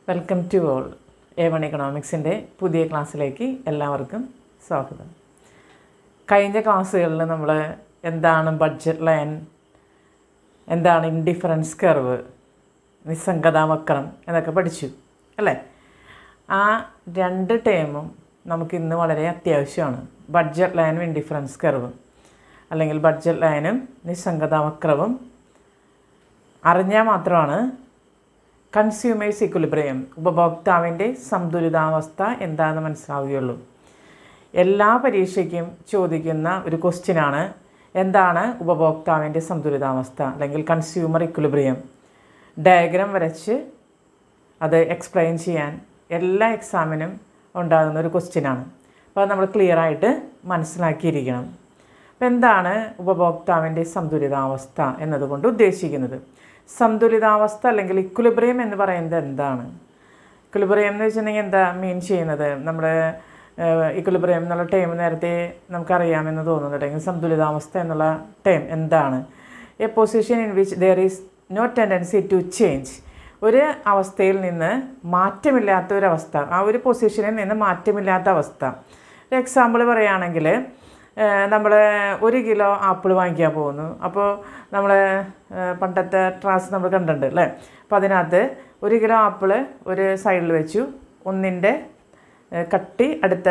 welcome to all A one എക്കണോമിക്സിൻ്റെ പുതിയ ക്ലാസ്സിലേക്ക് എല്ലാവർക്കും സ്വാഗതം കഴിഞ്ഞ ക്ലാസ്സുകളിൽ നമ്മൾ എന്താണ് ബഡ്ജറ്റ് ലൈൻ എന്താണ് ഇൻഡിഫറൻസ് കർവ് നിസ്സംഗതാവക്രം എന്നൊക്കെ പഠിച്ചു അല്ലേ ആ രണ്ട് ടേമും നമുക്ക് ഇന്ന് വളരെ അത്യാവശ്യമാണ് ബഡ്ജറ്റ് ലൈനും ഇൻഡിഫറൻസ് കർവും അല്ലെങ്കിൽ ബഡ്ജറ്റ് ലൈനും നിസ്സംഗതാവക്രവും അറിഞ്ഞാൽ മാത്രമാണ് കൺസ്യൂമേഴ്സ് ഇക്വിലിബ്രിയം ഉപഭോക്താവിൻ്റെ സന്തുലിതാവസ്ഥ എന്താണെന്ന് മനസ്സിലാവുകയുള്ളൂ എല്ലാ പരീക്ഷയ്ക്കും ചോദിക്കുന്ന ഒരു ക്വസ്റ്റ്യനാണ് എന്താണ് ഉപഭോക്താവിൻ്റെ സന്തുലിതാവസ്ഥ അല്ലെങ്കിൽ കൺസ്യൂമർ ഇക്വിലിബ്രിയം ഡയഗ്രാം വരച്ച് അത് എക്സ്പ്ലെയിൻ ചെയ്യാൻ എല്ലാ എക്സാമിനും ഉണ്ടാകുന്ന ഒരു ക്വസ്റ്റ്യനാണ് അപ്പോൾ അത് നമ്മൾ ക്ലിയർ ആയിട്ട് മനസ്സിലാക്കിയിരിക്കണം അപ്പോൾ എന്താണ് ഉപഭോക്താവിൻ്റെ സന്തുലിതാവസ്ഥ എന്നതുകൊണ്ട് ഉദ്ദേശിക്കുന്നത് സന്തുലിതാവസ്ഥ അല്ലെങ്കിൽ ഇക്വിലിബ്രിയം എന്ന് പറയുന്നത് എന്താണ് ഇക്വിലിബ്രിയം എന്ന് വെച്ചിട്ടുണ്ടെങ്കിൽ എന്താ മീൻ ചെയ്യുന്നത് നമ്മുടെ ഇക്വിലിബ്രിയം എന്നുള്ള ടേം നേരത്തെ നമുക്കറിയാമെന്ന് തോന്നുന്നുണ്ട് അല്ലെങ്കിൽ സന്തുലിതാവസ്ഥ എന്നുള്ള ടേം എന്താണ് a position in which there is no tendency to change ഒരു അവസ്ഥയിൽ നിന്ന് മാറ്റമില്ലാത്ത ഒരവസ്ഥ ആ ഒരു പൊസിഷനിൽ നിന്ന് മാറ്റമില്ലാത്ത അവസ്ഥ ഒരു എക്സാമ്പിൾ പറയുകയാണെങ്കിൽ നമ്മൾ ഒരു കിലോ ആപ്പിൾ വാങ്ങിക്കാൻ പോകുന്നു അപ്പോൾ നമ്മൾ പണ്ടത്തെ ട്രാസ് നമ്മൾ കണ്ടിട്ടുണ്ട് അല്ലേ അപ്പോൾ അതിനകത്ത് ഒരു കിലോ ആപ്പിൾ ഒരു സൈഡിൽ വെച്ചു ഒന്നിൻ്റെ കട്ടി അടുത്ത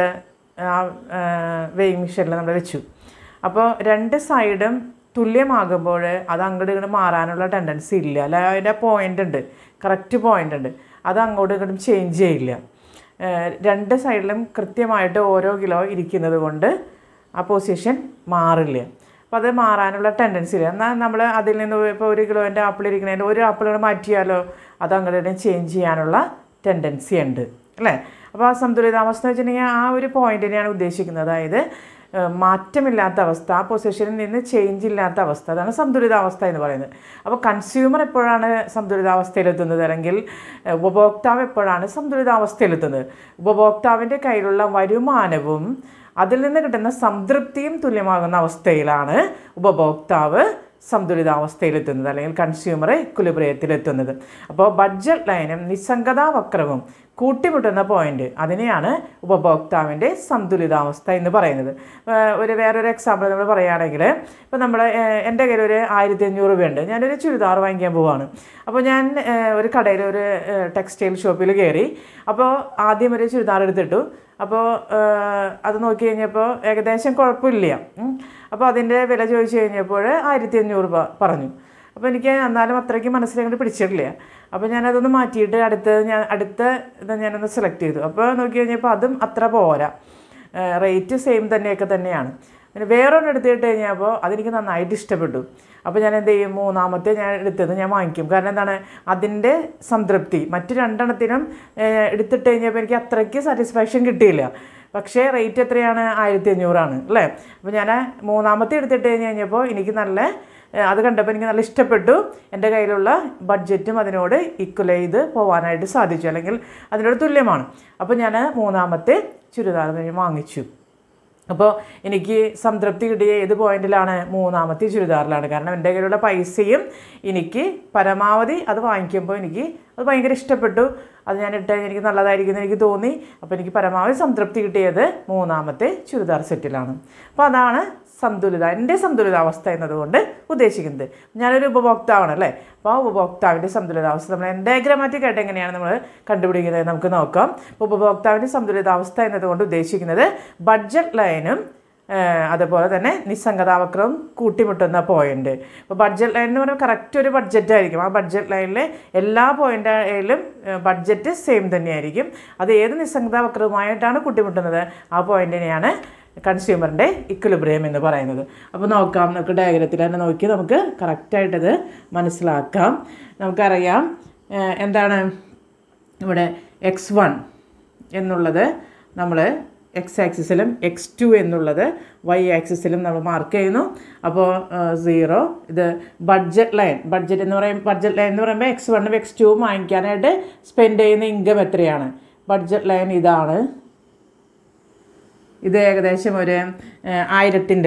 വെയിങ് മെഷീനിൽ നമ്മൾ വെച്ചു അപ്പോൾ രണ്ട് സൈഡും തുല്യമാകുമ്പോൾ അത് അങ്ങോട്ട് ഇങ്ങോട്ട് മാറാനുള്ള ടെൻഡൻസി ഇല്ല അല്ല അതിൻ്റെ പോയിൻ്റ് ഉണ്ട് കറക്റ്റ് പോയിൻ്റ് ഉണ്ട് അത് അങ്ങോട്ടും ഇങ്ങോട്ടും ചേഞ്ച് ചെയ്യില്ല രണ്ട് സൈഡിലും കൃത്യമായിട്ട് ഓരോ കിലോ ഇരിക്കുന്നത് കൊണ്ട് ആ പൊസിഷൻ മാറില്ല അപ്പോൾ അത് മാറാനുള്ള ടെൻഡൻസി ഇല്ല എന്നാൽ നമ്മൾ അതിൽ നിന്ന് ഇപ്പോൾ ഒരു കിലോൻ്റെ ആപ്പിൾ ഇരിക്കുന്നതിൻ്റെ ഒരു ആപ്പിൾ കൂടെ മാറ്റിയാലോ അത് അങ്ങോട്ട് ചേഞ്ച് ചെയ്യാനുള്ള ടെൻഡൻസി ഉണ്ട് അല്ലേ അപ്പോൾ ആ സന്തുലിതാവസ്ഥ എന്ന് വെച്ചിട്ടുണ്ടെങ്കിൽ ആ ഒരു പോയിന്റിനെയാണ് ഉദ്ദേശിക്കുന്നത് അതായത് മാറ്റമില്ലാത്ത അവസ്ഥ ആ പൊസിഷനിൽ നിന്ന് ചേഞ്ച് ഇല്ലാത്ത അവസ്ഥ അതാണ് സന്തുലിതാവസ്ഥ എന്ന് പറയുന്നത് അപ്പോൾ കൺസ്യൂമർ എപ്പോഴാണ് സന്തുലിതാവസ്ഥയിലെത്തുന്നത് അല്ലെങ്കിൽ ഉപഭോക്താവ് എപ്പോഴാണ് സന്തുലിതാവസ്ഥയിലെത്തുന്നത് ഉപഭോക്താവിൻ്റെ കയ്യിലുള്ള വരുമാനവും അതിൽ നിന്ന് കിട്ടുന്ന സംതൃപ്തിയും തുല്യമാകുന്ന അവസ്ഥയിലാണ് ഉപഭോക്താവ് സന്തുലിതാവസ്ഥയിലെത്തുന്നത് അല്ലെങ്കിൽ കൺസ്യൂമർ ഇക്വിലിബ്രിയത്തിലെത്തുന്നത് അപ്പോൾ ബഡ്ജറ്റ് ലൈനും നിസ്സംഗതാ വക്രവും കൂട്ടിമുട്ടുന്ന പോയിന്റ് അതിനെയാണ് ഉപഭോക്താവിൻ്റെ സന്തുലിതാവസ്ഥ എന്ന് പറയുന്നത് ഒരു വേറൊരു എക്സാമ്പിൾ നമ്മൾ പറയുകയാണെങ്കിൽ ഇപ്പോൾ നമ്മൾ എൻ്റെ കയ്യിൽ ഒരു ആയിരത്തി അഞ്ഞൂറ് രൂപയുണ്ട് ഞാനൊരു ചുരിദാർ വാങ്ങിക്കാൻ പോവാണ് അപ്പോൾ ഞാൻ ഒരു കടയിൽ ഒരു ടെക്സ്റ്റൈൽ ഷോപ്പിൽ കയറി അപ്പോൾ ആദ്യം ഒരു ചുരിദാർ എടുത്തിട്ടു അപ്പോൾ അത് നോക്കി കഴിഞ്ഞപ്പോൾ ഏകദേശം കുഴപ്പമില്ല അപ്പോൾ അതിൻ്റെ വില ചോദിച്ചു കഴിഞ്ഞപ്പോൾ ആയിരത്തി അഞ്ഞൂറ് രൂപ പറഞ്ഞു അപ്പോൾ എനിക്ക് എന്നാലും അത്രയ്ക്ക് മനസ്സിലങ്ങോട്ട് പിടിച്ചിട്ടില്ല അപ്പോൾ ഞാനതൊന്ന് മാറ്റിയിട്ട് അടുത്ത ഞാൻ അടുത്ത ഇത് ഞാനൊന്ന് സെലക്ട് ചെയ്തു അപ്പോൾ നോക്കി കഴിഞ്ഞപ്പോൾ അതും അത്ര പോരാ റേറ്റ് സെയിം തന്നെയൊക്കെ തന്നെയാണ് പിന്നെ വേറൊരെണ്ണം എടുത്തിട്ട് കഴിഞ്ഞപ്പോൾ അതെനിക്ക് നന്നായിട്ട് ഇഷ്ടപ്പെട്ടു അപ്പോൾ ഞാൻ എന്ത് ചെയ്യും മൂന്നാമത്തെ ഞാൻ എടുത്തത് ഞാൻ വാങ്ങിക്കും കാരണം എന്താണ് അതിൻ്റെ സംതൃപ്തി മറ്റു രണ്ടെണ്ണത്തിനും എടുത്തിട്ട് കഴിഞ്ഞപ്പോൾ എനിക്ക് അത്രയ്ക്ക് സാറ്റിസ്ഫാക്ഷൻ കിട്ടിയില്ല പക്ഷേ റേറ്റ് എത്രയാണ് ആയിരത്തി അഞ്ഞൂറാണ് അല്ലേ അപ്പോൾ ഞാൻ മൂന്നാമത്തെ എടുത്തിട്ട് കഴിഞ്ഞ് കഴിഞ്ഞപ്പോൾ എനിക്ക് നല്ല അത് കണ്ടപ്പോൾ എനിക്ക് നല്ല ഇഷ്ടപ്പെട്ടു എൻ്റെ കയ്യിലുള്ള ബഡ്ജറ്റും അതിനോട് ഈക്വൽ ചെയ്ത് പോകാനായിട്ട് സാധിച്ചു അല്ലെങ്കിൽ അതിനോട് തുല്യമാണ് അപ്പോൾ ഞാൻ മൂന്നാമത്തെ ചുരിദാർ വാങ്ങിച്ചു അപ്പോൾ എനിക്ക് സംതൃപ്തി കിട്ടിയ ഏത് പോയിന്റിലാണ് മൂന്നാമത്തെ ചുരിദാറിലാണ് കാരണം എൻ്റെ കയ്യിലുള്ള പൈസയും എനിക്ക് പരമാവധി അത് വാങ്ങിക്കുമ്പോൾ എനിക്ക് അത് ഭയങ്കര ഇഷ്ടപ്പെട്ടു അത് ഞാൻ ഇട്ട് എനിക്ക് നല്ലതായിരിക്കും എനിക്ക് തോന്നി അപ്പോൾ എനിക്ക് പരമാവധി സംതൃപ്തി കിട്ടിയത് മൂന്നാമത്തെ ചുരിദാർ സെറ്റിലാണ് അപ്പോൾ അതാണ് സന്തുലിത എൻ്റെ സന്തുലിതാവസ്ഥ എന്നതുകൊണ്ട് ഉദ്ദേശിക്കുന്നത് ഞാനൊരു ഉപഭോക്താവാണ് അല്ലേ അപ്പോൾ ആ ഉപഭോക്താവിൻ്റെ സന്തുലിതാവസ്ഥ നമ്മൾ ഡയഗ്രാമാറ്റിക് ആയിട്ട് എങ്ങനെയാണ് നമ്മൾ കണ്ടുപിടിക്കുന്നത് നമുക്ക് നോക്കാം അപ്പോൾ ഉപഭോക്താവിൻ്റെ സന്തുലിതാവസ്ഥ എന്നതുകൊണ്ട് ഉദ്ദേശിക്കുന്നത് ബഡ്ജറ്റ് ലൈനും അതുപോലെ തന്നെ നിസ്സംഗതാവക്രവും കൂട്ടിമുട്ടുന്ന പോയിന്റ് ഇപ്പോൾ ബഡ്ജറ്റ് ലൈൻ എന്ന് പറയുമ്പോൾ കറക്റ്റ് ഒരു ബഡ്ജറ്റ് ആയിരിക്കും ആ ബഡ്ജറ്റ് ലൈനിലെ എല്ലാ പോയിന്റിലും ബഡ്ജറ്റ് സെയിം തന്നെയായിരിക്കും അത് ഏത് നിസ്സംഗതാവക്രവുമായിട്ടാണ് കൂട്ടിമുട്ടുന്നത് ആ പോയിന്റിനെയാണ് കൺസ്യൂമറിൻ്റെ ഇക്വിലിബ്രിയം എന്ന് പറയുന്നത് അപ്പോൾ നോക്കാം നമുക്ക് ഡയഗ്രത്തിൽ തന്നെ നോക്കി നമുക്ക് കറക്റ്റായിട്ടത് മനസ്സിലാക്കാം നമുക്കറിയാം എന്താണ് ഇവിടെ എക്സ് വൺ എന്നുള്ളത് നമ്മൾ എക്സ് ആക്സിസിലും എക്സ് ടു എന്നുള്ളത് വൈ ആക്സിസിലും നമ്മൾ മാർക്ക് ചെയ്യുന്നു അപ്പോൾ സീറോ ഇത് ബഡ്ജറ്റ് ലൈൻ ബഡ്ജറ്റ് എന്ന് പറയും ബഡ്ജറ്റ് ലൈൻ എന്ന് പറയുമ്പോൾ എക്സ് വണ്ണും എക്സ് ടുവും വാങ്ങിക്കാനായിട്ട് സ്പെൻഡ് ചെയ്യുന്ന ഇൻകം എത്രയാണ് ബഡ്ജറ്റ് ലൈൻ ഇതാണ് ഇത് ഏകദേശം ഒരു ആയിരത്തിൻ്റെ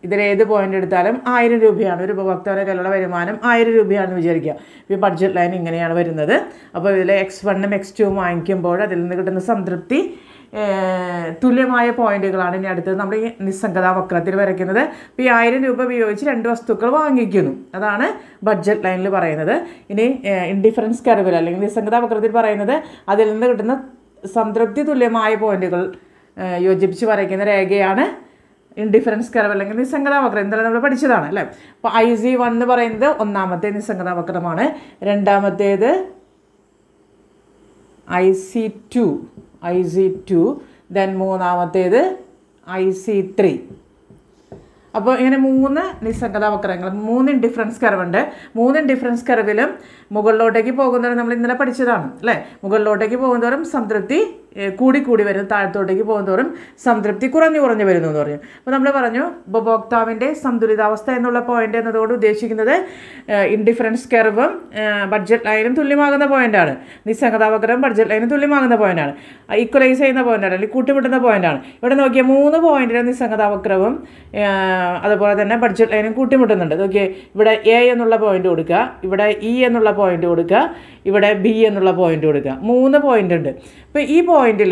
ഇതിൽ ഏത് പോയിന്റ് എടുത്താലും ആയിരം രൂപയാണ് ഒരു ഉപഭോക്താവിൻ്റെ കയ്യിലുള്ള വരുമാനം ആയിരം രൂപയാണെന്ന് വിചാരിക്കുക ഈ ബഡ്ജറ്റ് ലൈൻ ഇങ്ങനെയാണ് വരുന്നത് അപ്പോൾ ഇതിൽ എക്സ് വണ്ണും എക്സ് ടുവും വാങ്ങിക്കുമ്പോൾ അതിൽ നിന്ന് കിട്ടുന്ന സംതൃപ്തി ഏഹ്, തുല്യമായ പോയിന്റുകളാണ് ഇനി അടുത്തത് നമ്മൾ ഈ നിസ്സംഗത വക്രത്തിൽ വരയ്ക്കുന്നത് അപ്പോൾ ഈ ആയിരം രൂപ ഉപയോഗിച്ച് രണ്ട് വസ്തുക്കൾ വാങ്ങിക്കുന്നു അതാണ് ബഡ്ജറ്റ് ലൈനിൽ പറയുന്നത് ഇനി ഇൻഡിഫറൻസ് കർവിൽ അല്ലെങ്കിൽ നിസ്സംഗത വക്രത്തിൽ പറയുന്നത് അതിൽ നിന്ന് കിട്ടുന്ന സംതൃപ്തി തുല്യമായ പോയിന്റുകൾ ഏഹ്, യോജിപ്പിച്ച് വരയ്ക്കുന്ന രേഖയാണ് ഇൻഡിഫറൻസ് കർവ് അല്ലെങ്കിൽ നിസ്സംഗത വക്രം ഇന്നലെ നമ്മൾ പഠിച്ചതാണ് അല്ലേ അപ്പോൾ ഐ സി വൺ എന്ന് പറയുന്നത് ഒന്നാമത്തെ നിസ്സംഗത വക്രമാണ് രണ്ടാമത്തേത് I C two I C two then മൂന്നാമത്തേത് ഐ സി ത്രീ അപ്പോൾ ഇങ്ങനെ മൂന്ന് നിസ്സംഗത വക്രങ്ങൾ മൂന്ന് ഡിഫറൻസ് കർവുണ്ട് മൂന്ന് ഡിഫറൻസ് കർവിലും മുകളിലോട്ടേക്ക് പോകുന്നവരും നമ്മൾ ഇന്നലെ പഠിച്ചതാണ് അല്ലേ മുകളിലോട്ടേക്ക് പോകുന്നവരും സംതൃപ്തി ഏഹ്, കൂടി കൂടി വരുന്നു താഴത്തോട്ടേക്ക് പോകുന്നതോറും സംതൃപ്തി കുറഞ്ഞു കുറഞ്ഞു വരുന്നു എന്ന് പറഞ്ഞു അപ്പോൾ നമ്മൾ പറഞ്ഞു ഉപഭോക്താവിൻ്റെ സന്തുലിതാവസ്ഥ എന്നുള്ള പോയിന്റ് എന്നതോട് ഉദ്ദേശിക്കുന്നത് ഇൻഡിഫറൻസ് കർവും ബഡ്ജറ്റ് ലൈനും തുല്യമാകുന്ന പോയിന്റാണ് നിസ്സംഗതാവക്രം ബഡ്ജറ്റ് ലൈനും തുല്യമാകുന്ന പോയിന്റാണ് ഈക്വലൈസ് ചെയ്യുന്ന പോയിന്റാണ് അല്ലെങ്കിൽ കൂട്ടിമുട്ടുന്ന പോയിന്റാണ് ഇവിടെ നോക്കിയ മൂന്ന് പോയിന്റിലെ നിസ്സംഗതാവക്രവും അതുപോലെ തന്നെ ബഡ്ജറ്റ് ലൈനും കൂട്ടിമുട്ടുന്നുണ്ട് നോക്കിയേ ഇവിടെ എ എന്നുള്ള പോയിന്റ് കൊടുക്കുക ഇവിടെ ഇ എന്നുള്ള പോയിന്റ് കൊടുക്കുക ഇവിടെ ബി എന്നുള്ള പോയിന്റ് കൊടുക്കുക മൂന്ന് പോയിന്റ് ഉണ്ട് അപ്പോൾ ഈ പോയിന്റിൽ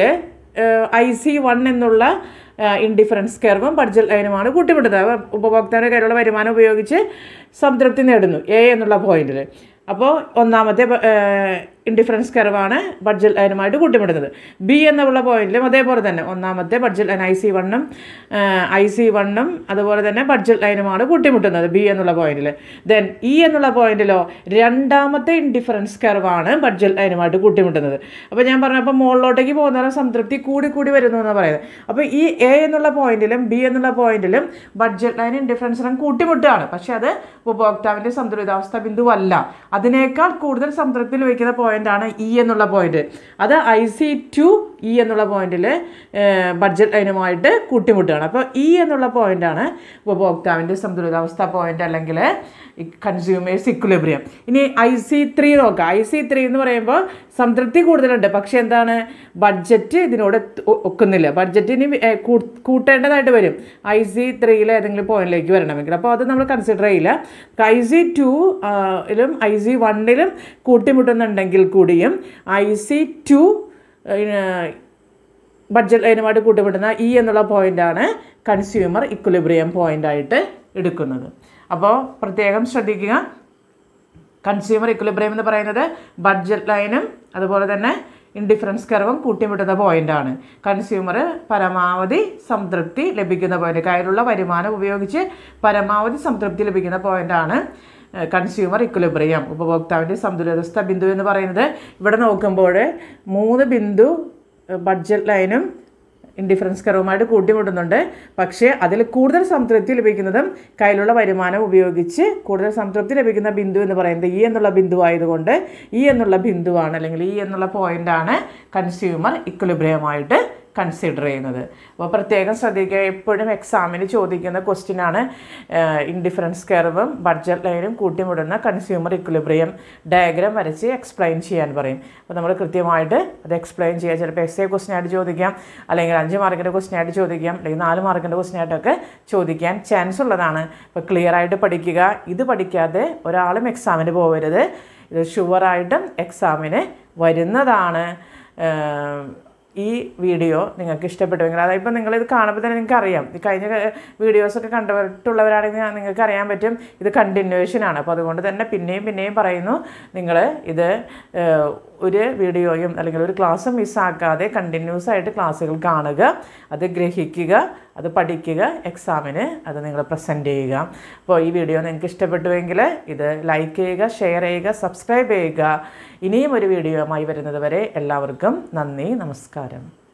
ഐ സി വൺ എന്നുള്ള ഇൻഡിഫറൻസ് കർവും ബഡ്ജറ്റ് ലൈനുമാണ് കൂട്ടിമുട്ടുന്നത് അപ്പോൾ ഉപഭോക്താവിൻ്റെ കയ്യിലുള്ള വരുമാനം ഉപയോഗിച്ച് സംതൃപ്തി നേടുന്നു എ എന്നുള്ള പോയിന്റിൽ അപ്പോൾ ഒന്നാമത്തെ ഇൻഡിഫറൻസ് കർവാണ് ബഡ്ജറ്റ് ലൈനുമായിട്ട് കൂട്ടിമുട്ടുന്നത് ബി എന്നുള്ള പോയിന്റിലും അതേപോലെ തന്നെ ഒന്നാമത്തെ ബഡ്ജറ്റ് ലൈൻ ഐ സി വണ്ണും ഐ സി വണ്ണും അതുപോലെ തന്നെ ബഡ്ജറ്റ് ലൈനുമാണ് കൂട്ടിമുട്ടുന്നത് ബി എന്നുള്ള പോയിന്റിൽ ദെൻ ഇ എന്നുള്ള പോയിന്റിലോ രണ്ടാമത്തെ ഇൻഡിഫറൻസ് കർവാണ് ബഡ്ജറ്റ് ലൈനുമായിട്ട് കൂട്ടിമുട്ടുന്നത് അപ്പോൾ ഞാൻ പറഞ്ഞപ്പോൾ മുകളിലോട്ടേക്ക് പോകുന്നവരെ സംതൃപ്തി കൂടി കൂടി വരുന്നു എന്ന് പറയുന്നത് അപ്പോൾ ഈ എ എന്നുള്ള പോയിന്റിലും ബി എന്നുള്ള പോയിന്റിലും ബഡ്ജറ്റ് ലൈൻ ഇൻഡിഫറൻസ് ലൈൻ കൂട്ടിമുട്ടുകയാണ് പക്ഷേ അത് ഉപഭോക്താവിൻ്റെ സന്തുലിതാവസ്ഥ ബിന്ദുവല്ല അതിനേക്കാൾ കൂടുതൽ സംതൃപ്തി ലഭിക്കുന്ന പോയിന്റാണ് ഇ എന്നുള്ള പോയിന്റ് അത് ഐ സി ടു ഇ എന്നുള്ള പോയിന്റിൽ ബഡ്ജറ്റ് ലൈനുമായിട്ട് കൂട്ടിമുട്ടുകയാണ് അപ്പോൾ ഇ എന്നുള്ള പോയിന്റാണ് ഉപഭോക്താവിൻ്റെ സന്തുലിതാവസ്ഥ പോയിന്റ് അല്ലെങ്കിൽ കൺസ്യൂമേഴ്സ് ഇക്വിലിബ്രിയം ഇനി ഐ സി ത്രീ നോക്കാം ഐ സി ത്രീ എന്ന് പറയുമ്പോൾ സംതൃപ്തി കൂടുതലുണ്ട് പക്ഷേ എന്താണ് ബഡ്ജറ്റ് ഇതിനോട് ഒ- ഒക്കുന്നില്ല ബഡ്ജറ്റിന് വി- ഏ, കൂ- കൂട്ടേണ്ടതായിട്ട് വരും ഐ സി ത്രീയിൽ ഏതെങ്കിലും പോയിന്റിലേക്ക് വരണമെങ്കിൽ അപ്പോൾ അത് നമ്മൾ കൺസിഡർ ചെയ്യില്ല ഐ സി ടു ിലും ഐ സി വണ്ണിലും കൂട്ടിമുട്ടുന്നുണ്ടെങ്കിൽ കൂടിയും ഐ സി ടു ബഡ്ജറ്റ് ലൈനുമായിട്ട് കൂട്ടിമുട്ടുന്ന ഇ എന്നുള്ള പോയിൻ്റാണ് കൺസ്യൂമർ ഇക്വിലിബ്രിയം പോയിൻ്റായിട്ട് എടുക്കുന്നത് അപ്പോൾ പ്രത്യേകം ശ്രദ്ധിക്കുക കൺസ്യൂമർ ഇക്വിലിബ്രിയം എന്ന് പറയുന്നത് ബഡ്ജറ്റ് ലൈനും അതുപോലെ തന്നെ ഇൻഡിഫറൻസ് കർവും കൂട്ടിമുട്ടുന്ന പോയിന്റാണ് കൺസ്യൂമർ പരമാവധി സംതൃപ്തി ലഭിക്കുന്ന പോയിന്റ് കയ്യിലുള്ള വരുമാനം ഉപയോഗിച്ച് പരമാവധി സംതൃപ്തി ലഭിക്കുന്ന പോയിന്റാണ് കൺസ്യൂമർ ഇക്വിലിബ്രിയം ഉപഭോക്താവിൻ്റെ സന്തുലിതാവസ്ഥ ബിന്ദു എന്ന് പറയുന്നത് ഇവിടെ നോക്കുമ്പോൾ മൂന്ന് ബിന്ദു ബഡ്ജറ്റ് ലൈനും ഇൻഡിഫറൻസ് കർവുമായിട്ട് കൂട്ടിമുട്ടുന്നുണ്ട് പക്ഷേ അതിൽ കൂടുതൽ സംതൃപ്തി ലഭിക്കുന്നതും കയ്യിലുള്ള വരുമാനം ഉപയോഗിച്ച് കൂടുതൽ സംതൃപ്തി ലഭിക്കുന്ന ബിന്ദു എന്ന് പറയുന്നത് ഈ എന്നുള്ള ബിന്ദു ആയതുകൊണ്ട് ഈ എന്നുള്ള ബിന്ദുവാണ് അല്ലെങ്കിൽ ഈ എന്നുള്ള പോയിന്റാണ് കൺസ്യൂമർ ഇക്വലിബ്രിയമായിട്ട് കൺസിഡർ ചെയ്യുന്നത് അപ്പോൾ പ്രത്യേകം ശ്രദ്ധിക്കുക എപ്പോഴും എക്സാമിന് ചോദിക്കുന്ന ക്വസ്റ്റ്യനാണ് ഇൻഡിഫറൻസ് കർവും ബഡ്ജറ്റ് ലൈനും കൂട്ടിമുടുന്ന കൺസ്യൂമർ ഇക്വിലിബ്രിയം ഡയഗ്രാം വരച്ച് എക്സ്പ്ലെയിൻ ചെയ്യാൻ പറയും അപ്പോൾ നമ്മൾ കൃത്യമായിട്ട് അത് എക്സ്പ്ലെയിൻ ചെയ്യുക ചിലപ്പോൾ എസ് എ ക്വസ്റ്റ്യൻ ആയിട്ട് ചോദിക്കാം അല്ലെങ്കിൽ അഞ്ച് മാർക്കിൻ്റെ ക്വസ്റ്റ്യൻ ആയിട്ട് ചോദിക്കാം അല്ലെങ്കിൽ നാല് മാർക്കിൻ്റെ ക്വസ്റ്റ്യൻ ആയിട്ടൊക്കെ ചോദിക്കാൻ ചാൻസ് ഉള്ളതാണ് അപ്പോൾ ക്ലിയർ ആയിട്ട് പഠിക്കുക ഇത് പഠിക്കാതെ ഒരാളും എക്സാമിന് പോകരുത് ഇത് ഷുവറായിട്ടും എക്സാമിന് വരുന്നതാണ് ഏഹ് ഈ വീഡിയോ നിങ്ങൾക്ക് ഇഷ്ടപ്പെട്ടുവെങ്കിൽ അതായത് ഇപ്പം നിങ്ങളിത് കാണുമ്പോൾ തന്നെ നിങ്ങൾക്ക് അറിയാം ഈ കഴിഞ്ഞ വീഡിയോസൊക്കെ കണ്ടിട്ടുള്ളവരാണെങ്കിൽ നിങ്ങൾക്ക് അറിയാൻ പറ്റും ഇത് കണ്ടിന്യൂവേഷനാണ് അപ്പോൾ അതുകൊണ്ട് തന്നെ പിന്നെയും പിന്നെയും പറയുന്നു നിങ്ങൾ ഇത് ഏഹ്, ഒരു വീഡിയോയും അല്ലെങ്കിൽ ഒരു ക്ലാസ്സും മിസ്സാക്കാതെ കണ്ടിന്യൂസ് ആയിട്ട് ക്ലാസ്സുകൾ കാണുക അത് ഗ്രഹിക്കുക അത് പഠിക്കുക എക്സാമിന് അത് നിങ്ങൾ പ്രസൻറ്റ് ചെയ്യുക അപ്പോൾ ഈ വീഡിയോ നിങ്ങൾക്ക് ഇഷ്ടപ്പെട്ടുവെങ്കിൽ ഇത് ലൈക്ക് ചെയ്യുക ഷെയർ ചെയ്യുക സബ്സ്ക്രൈബ് ചെയ്യുക ഇനിയും ഒരു വീഡിയോയുമായി വരുന്നത് വരെ എല്ലാവർക്കും നന്ദി നമസ്കാരം